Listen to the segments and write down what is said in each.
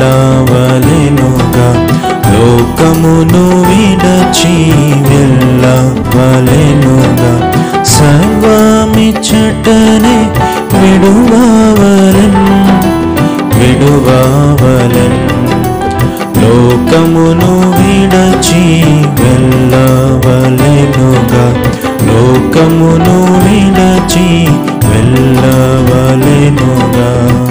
వెళ్ళవలెనుగా లోకమును విడచి వెళ్ళవలెనుగా సర్వమిచ్చటనే విడువవలెన్ విడువవలెన్ లోకమును విడచి వెళ్ళవలెనుగా లోకమును విడచి వెళ్ళవలెనుగా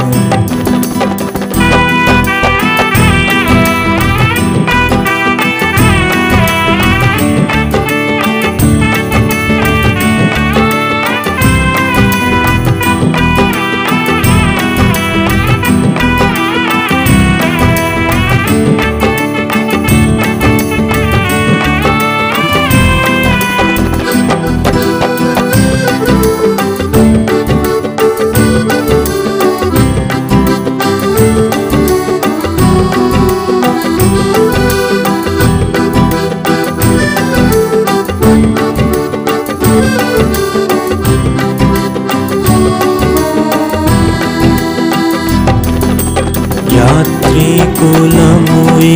యాత్రికులముయి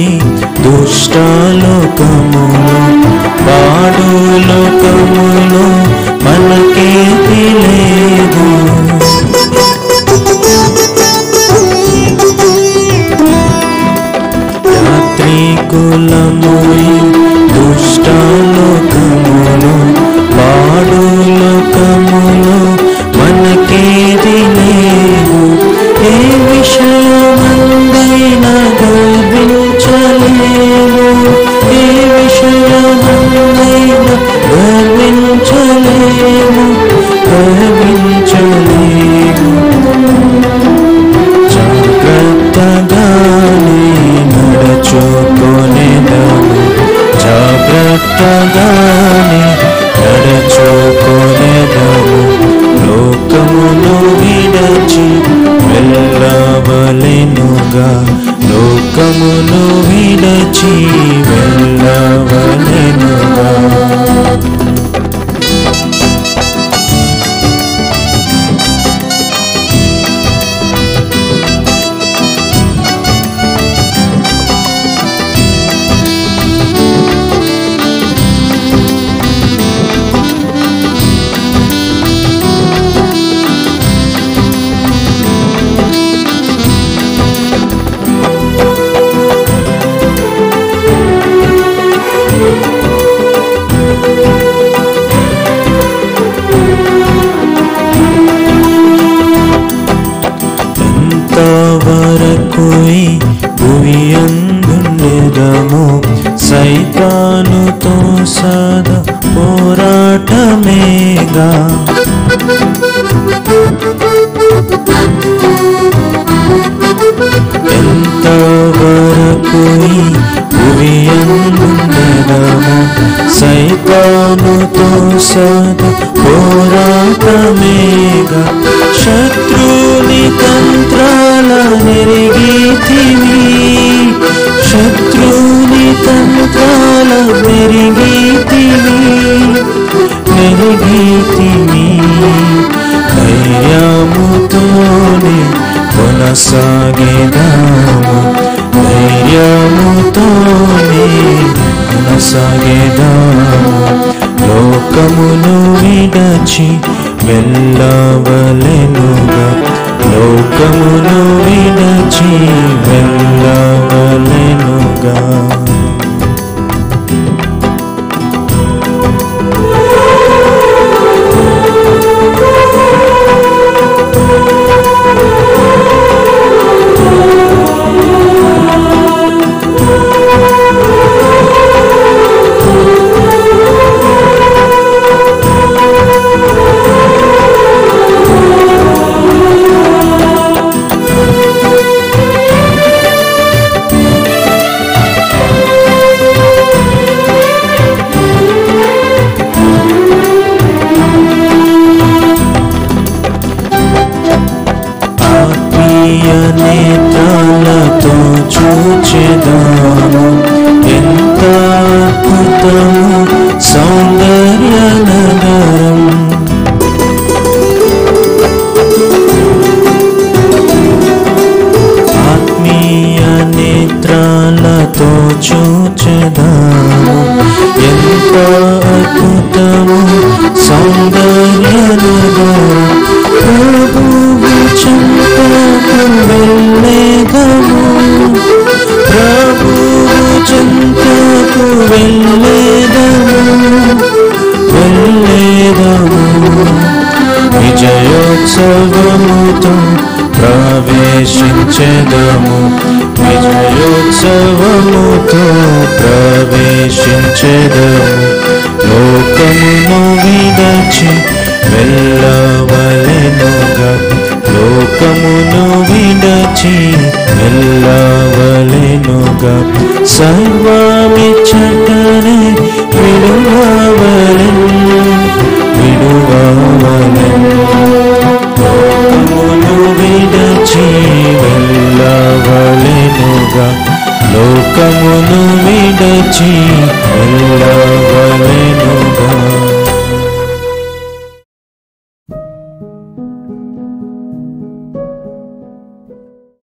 దుష్టలోకములు పాడు లోకములు మనకేది లేదు యాత్రికులముయి దుష్టలోకములు పాడు లోకములు మనకేది లేదు ఏ విషయమందైనా గర్వించలేము ఏ విషయమందైనా గర్వించలేము గర్వించలేము జాగ్రత్తగానే నడచుకొనేదము జాగ్రత్తగానే నడచుకొనేదము లోకమును విడచి వెళ్ళవలెనుగా లోకమును విడచి వెళ్ళవలెనుగా ఎంతవరకు ఈ భువి అందుండెదము సైతానుతో సదా పోరాటమేగా ఎంతవరకు ఈ భువి అందుండెదము సైతానుతో సదా పోరాటమేగా శత్రుని తంత్రాల నెరిగితివి శత్రుని తంత్రాల నెరిగితివి నెరిగితివి ధైర్యముతోనే కొనసాగేదాము ధైర్యముతోనే కొనసాగేదాము లోకమును విడచి వెళ్ళవలెనుగా లోకమును విడచి వెళ్ళవలెనుగా సౌందర్యనగా ప్రభువు చెంతకు వెళ్ళేదము ప్రభువు చెంతకు వెళ్ళేదము వెళ్ళేదము విజయోత్సవముతో ప్రవేశించెదము విజయోత్సవముతో ప్రవేశించెదము లోకమును విడచి వెళ్ళవలెనుగా లోకమును విడచి వెళ్ళవలెనుగా సర్వమిచ్చటనే విడువవలెను విడువవలెను లోకమును విడచి వెళ్ళవలెనుగా లోకమును విడచి వెళ్ళవలెనుగా